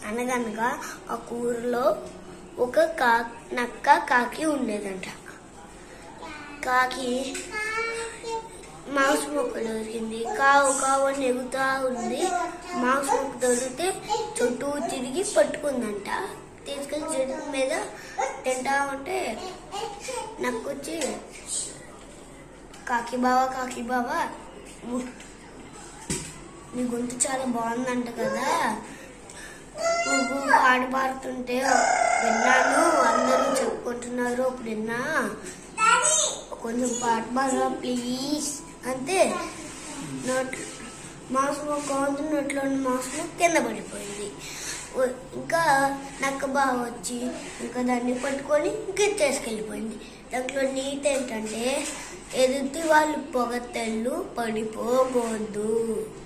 అనగనగా ఆ ఊరిలో ఒక కా నక్క కాకి ఉండేదంట కాకి మాంస మొక్క దొరికింది కావు కావు అని ఎగుతా ఉంది మాంస మొక్క దొరికితే చుట్టూ తిరిగి పట్టుకుందంట తీసుకెళ్లి చెట్టు మీద తింటా ఉంటే నక్కొచ్చి కాకి బావా కాకి బావా ము- నీ గొంతు చాలా బాగుందంట కదా నువ్వు పాట పాడుతుంటే విన్నాను అందరూ చెప్పుకుంటున్నారు అప్పుడు విన్నా కొంచెం పాట పాడరా ప్లీజ్ అంతే నోట్ మాంసం కొంచెం నోట్లో ఉన్న మాంసం కింద పడిపోయింది ఓ- ఇంకా నక్క బాగా వచ్చి ఇంకా దాన్ని పట్టుకొని ఇంకా తీసుకెళ్ళిపోయింది దాంట్లో నీట్ ఏంటంటే ఎదుటి వాళ్ళు పొగతెళ్ళు పడిపోకూడదు